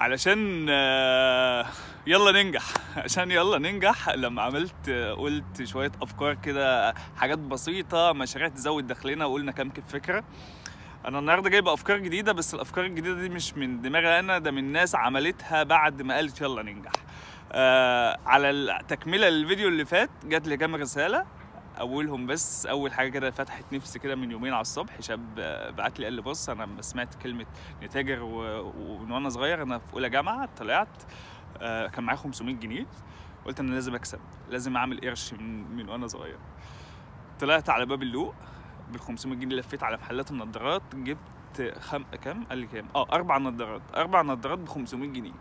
علشان آه، يلا ننجح عشان يلا ننجح لما عملت آه، قلت شوية أفكار كده حاجات بسيطة مشاريع تزود دخلنا وقلنا كام فكرة أنا النهاردة جايب أفكار جديدة بس الأفكار الجديدة دي مش من دماغي أنا ده من ناس عملتها بعد ما قالت يلا ننجح آه على التكملة للفيديو اللي فات جات لي كام رسالة اولهم بس اول حاجه كده فتحت نفسي كده من يومين على الصبح شاب آه، بعت لي قال لي بص انا لما سمعت كلمه نتاجر و- ومن وانا صغير انا في اولى جامعه طلعت آه، كان معايا 500 جنيه قلت انا لازم اكسب لازم اعمل قرش من من وانا صغير طلعت على باب اللوق بال 500 جنيه لفيت على محلات النضارات جبت خم... كام قال لي كام اه اربع نضارات اربع نضارات ب 500 جنيه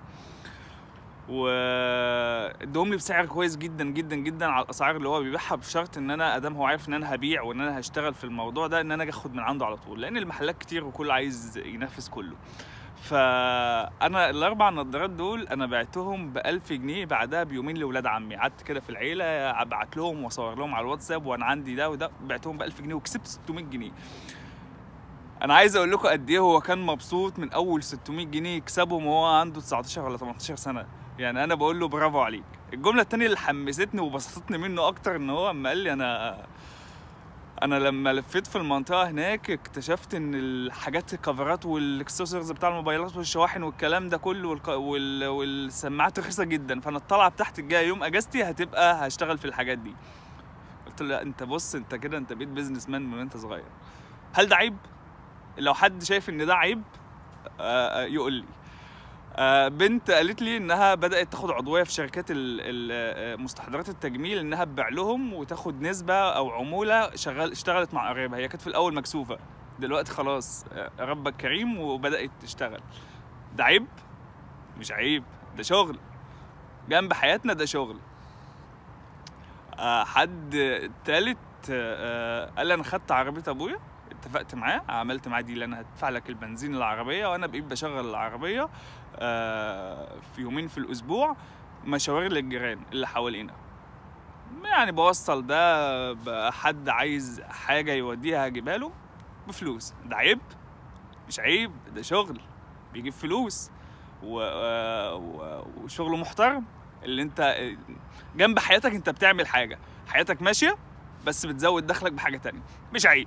وادهم لي بسعر كويس جدا جدا جدا على الاسعار اللي هو بيبيعها بشرط ان انا ادام هو عارف ان انا هبيع وان انا هشتغل في الموضوع ده ان انا اجي اخد من عنده على طول لان المحلات كتير وكل عايز ينافس كله فانا الاربع نظارات دول انا بعتهم ب 1000 جنيه بعدها بيومين لاولاد عمي قعدت كده في العيله ابعت لهم واصور لهم على الواتساب وانا عندي ده وده بعتهم ب 1000 جنيه وكسبت 600 جنيه انا عايز اقول لكم قد ايه هو كان مبسوط من اول 600 جنيه يكسبهم وهو عنده 19 ولا 18 سنه يعني انا بقول له برافو عليك الجمله التانية اللي حمستني وبسطتني منه اكتر ان هو اما قال لي انا انا لما لفيت في المنطقه هناك اكتشفت ان الحاجات الكفرات والاكسسوارز بتاع الموبايلات والشواحن والكلام ده كله والك... وال... والسماعات رخيصه جدا فانا الطلعه بتاعتي الجايه يوم اجازتي هتبقى هشتغل في الحاجات دي قلت له لا انت بص انت كده انت بقيت بيزنس مان من وانت صغير هل ده عيب لو حد شايف ان ده عيب آه، آه، يقول لي آه، بنت قالت لي انها بدات تاخد عضويه في شركات ال- ال- آه، مستحضرات التجميل انها تبيع لهم وتاخد نسبه او عموله شغال اشتغلت مع قرايبها هي كانت في الاول مكسوفه دلوقتي خلاص آه، ربك كريم وبدات تشتغل ده عيب مش عيب ده شغل جنب حياتنا ده شغل آه، حد تالت آه، قال لي انا خدت عربيه ابويا اتفقت معاه عملت معاه دي انا هدفع لك البنزين العربيه وانا بقيت بشغل العربيه آه، في يومين في الاسبوع مشاوير للجيران اللي حوالينا يعني بوصل ده بحد عايز حاجه يوديها هجيبها له بفلوس ده عيب مش عيب ده شغل بيجيب فلوس و... آه، و... وشغل محترم اللي انت جنب حياتك انت بتعمل حاجه حياتك ماشيه بس بتزود دخلك بحاجه تانية مش عيب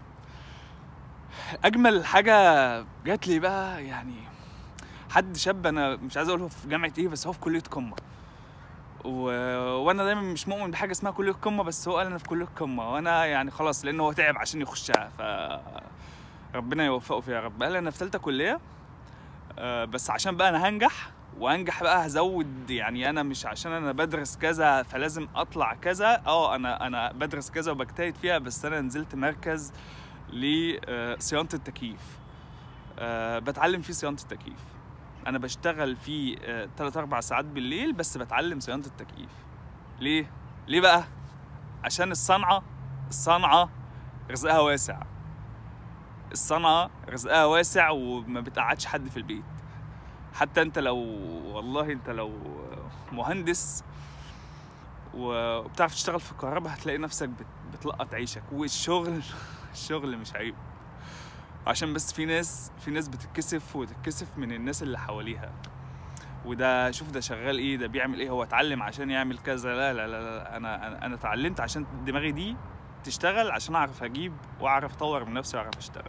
اجمل حاجه جات لي بقى يعني حد شاب انا مش عايز اقول هو في جامعه ايه بس هو في كليه قمه و... وانا دايما مش مؤمن بحاجه اسمها كليه قمه بس هو قال انا في كليه قمه وانا يعني خلاص لان هو تعب عشان يخشها ف ربنا يوفقه فيها يا رب قال انا في ثالثه كليه آه، بس عشان بقى انا هنجح وانجح بقى هزود يعني انا مش عشان انا بدرس كذا فلازم اطلع كذا اه انا انا بدرس كذا وبجتهد فيها بس انا نزلت مركز لصيانه التكييف آه، بتعلم فيه صيانه التكييف انا بشتغل فيه 3 4 ساعات بالليل بس بتعلم صيانه التكييف ليه ليه بقى عشان الصنعه الصنعه رزقها واسع الصنعه رزقها واسع وما بتقعدش حد في البيت حتى انت لو والله انت لو مهندس وبتعرف تشتغل في الكهرباء هتلاقي نفسك بت- بتلقط عيشك والشغل الشغل مش عيب عشان بس في ناس في ناس بتتكسف وتتكسف من الناس اللي حواليها وده شوف ده شغال ايه ده بيعمل ايه هو اتعلم عشان يعمل كذا لا لا لا, لا. انا انا انا اتعلمت عشان دماغي دي تشتغل عشان اعرف اجيب واعرف اطور من نفسي واعرف اشتغل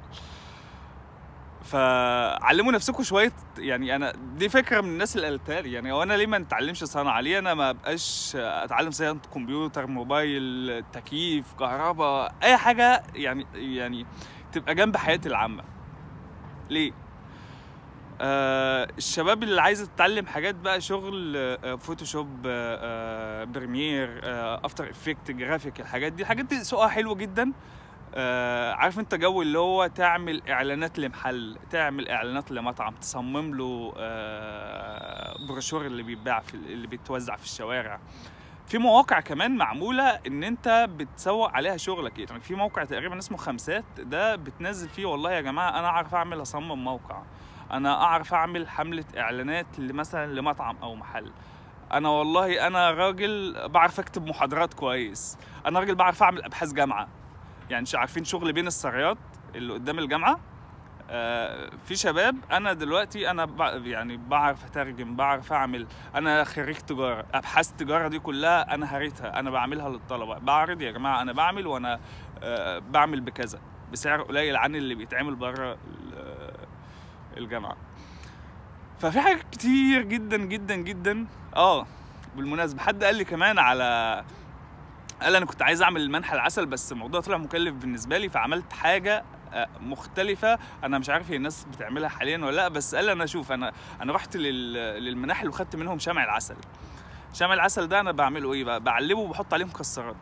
فعلموا نفسكم شويه يعني انا دي فكره من الناس اللي قالتها لي يعني هو انا ليه ما نتعلمش صنعه ليه انا ما ابقاش اتعلم صيانه كمبيوتر موبايل تكييف كهرباء اي حاجه يعني يعني تبقى جنب حياتي العامه ليه آه الشباب اللي عايزه تتعلم حاجات بقى شغل آه فوتوشوب آه آه بريمير آه افتر افكت جرافيك الحاجات دي الحاجات دي سوقها حلو جدا آه عارف انت جو اللي هو تعمل اعلانات لمحل تعمل اعلانات لمطعم تصمم له آه بروشور اللي بيتباع في اللي بيتوزع في الشوارع في مواقع كمان معموله ان انت بتسوق عليها شغلك يعني في موقع تقريبا اسمه خمسات ده بتنزل فيه والله يا جماعه انا اعرف اعمل اصمم موقع انا اعرف اعمل حمله اعلانات مثلا لمطعم او محل انا والله انا راجل بعرف اكتب محاضرات كويس انا راجل بعرف اعمل ابحاث جامعه يعني مش عارفين شغل بين السرايات اللي قدام الجامعه آه، في شباب انا دلوقتي انا بع- يعني بعرف اترجم بعرف اعمل انا خريج تجاره ابحاث التجاره دي كلها انا هريتها انا بعملها للطلبه بعرض يا جماعه انا بعمل وانا آه، بعمل بكذا بسعر قليل عن اللي بيتعمل بره الجامعه ففي حاجات كتير جدا جدا جدا اه بالمناسبه حد قال لي كمان على قال انا كنت عايز اعمل منحى العسل بس الموضوع طلع مكلف بالنسبه لي فعملت حاجه آه، مختلفه انا مش عارف هي الناس بتعملها حاليا ولا لا بس قال انا اشوف انا انا رحت لل... للمناحل وخدت منهم شمع العسل شمع العسل ده انا بعمله ايه بقى بعلبه وبحط عليه مكسرات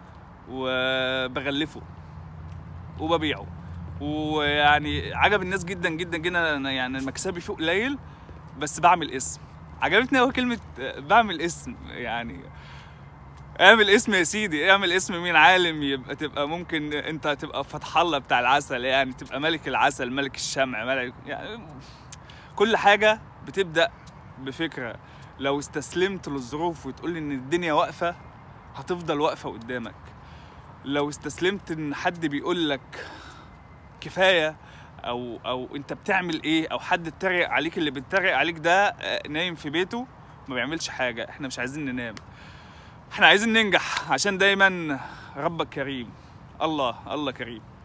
وبغلفه وببيعه ويعني عجب الناس جدا جدا جدا أنا يعني مكسبي فيه قليل بس بعمل اسم عجبتني قوي كلمه آه، بعمل اسم يعني اعمل اسم يا سيدي اعمل اسم مين عالم يبقى تبقى ممكن انت تبقى فتح الله بتاع العسل يعني تبقى ملك العسل ملك الشمع ملك يعني كل حاجة بتبدأ بفكرة لو استسلمت للظروف وتقول ان الدنيا واقفة هتفضل واقفة قدامك لو استسلمت ان حد بيقول لك كفاية او او انت بتعمل ايه او حد اتريق عليك اللي بيتريق عليك ده آه، نايم في بيته ما بيعملش حاجة احنا مش عايزين ننام احنا عايزين ننجح عشان دايما ربك كريم الله الله كريم